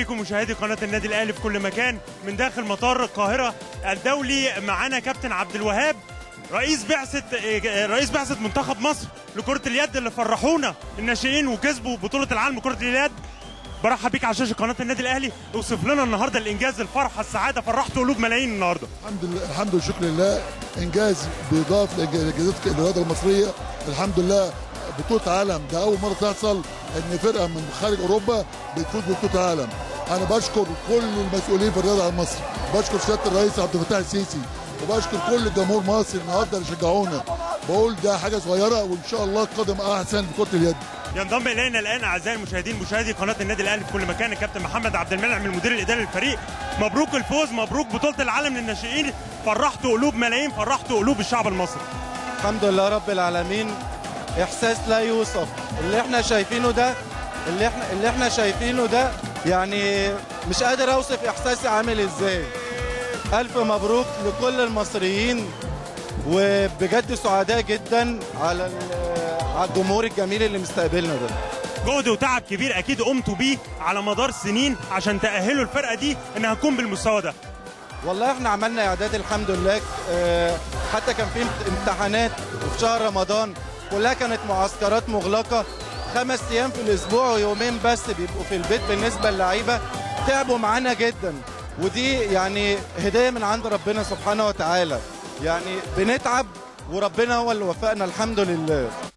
بكم مشاهدي قناه النادي الاهلي في كل مكان من داخل مطار القاهره الدولي معانا كابتن عبد الوهاب رئيس بعثه رئيس بعثه منتخب مصر لكره اليد اللي فرحونا الناشئين وكسبوا بطوله العالم لكره اليد برحب بيك على شاشه قناه النادي الاهلي اوصف لنا النهارده الانجاز الفرحه السعاده فرحت قلوب ملايين النهارده الحمد لله الحمد لله شكر لله انجاز بيضاف لانجازات الرياضه المصريه الحمد لله بطوله عالم ده اول مره تحصل ان فرقه من خارج اوروبا بتفوز ببطوله عالم انا بشكر كل المسؤولين في الرياضه على مصر بشكر سياده الرئيس عبد الفتاح السيسي وبشكر كل جمهور مصر النهارده اللي شجعونا بقول ده حاجه صغيره وان شاء الله القادم احسن في كره اليد ينضم الينا الان اعزائي المشاهدين مشاهدي قناه النادي الاهلي في كل مكان الكابتن محمد عبد المنعم المدير الاداري للفريق مبروك الفوز مبروك بطوله العالم للناشئين فرحتوا قلوب ملايين فرحتوا قلوب الشعب المصري الحمد لله رب العالمين احساس لا يوصف اللي احنا شايفينه ده اللي احنا اللي احنا شايفينه ده يعني مش قادر اوصف احساسي عامل ازاي الف مبروك لكل المصريين وبجد سعداء جدا على على الجمهور الجميل اللي مستقبلنا ده جهد وتعب كبير اكيد قمتوا بيه على مدار سنين عشان تاهلوا الفرقه دي انها تكون بالمستوى ده والله احنا عملنا اعداد الحمد لله اه حتى كان في امتحانات في شهر رمضان كلها كانت معسكرات مغلقه خمس ايام في الاسبوع ويومين بس بيبقوا في البيت بالنسبه للعيبه تعبوا معانا جدا ودي يعني هدايه من عند ربنا سبحانه وتعالى يعني بنتعب وربنا هو اللي وفقنا الحمد لله